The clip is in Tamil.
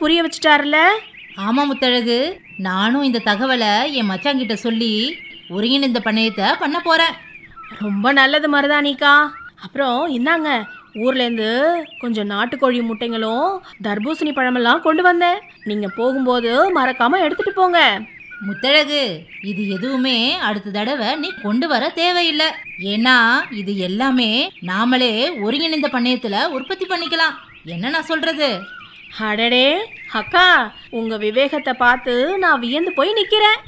புரிய வச்சுட்டாருல ஆமா முத்தழகு நானும் இந்த தகவலை என் மச்சாங்கிட்ட சொல்லி ஒருங்கிணைந்த பண்ணையத்தை பண்ண போறேன் ரொம்ப நல்லது மருதானிக்கா அப்புறம் இந்தாங்க ஊர்லேருந்து கொஞ்சம் நாட்டுக்கோழி முட்டைங்களும் தர்பூசணி பழமெல்லாம் கொண்டு வந்தேன் நீங்கள் போகும்போது மறக்காம எடுத்துட்டு போங்க முத்தழகு இது எதுவுமே அடுத்த தடவை நீ கொண்டு வர தேவையில்லை ஏன்னா இது எல்லாமே நாமளே ஒருங்கிணைந்த பண்ணையத்துல உற்பத்தி பண்ணிக்கலாம் என்ன நான் சொல்றது அடடே அக்கா உங்க விவேகத்தை பார்த்து நான் வியந்து போய் நிக்கிறேன்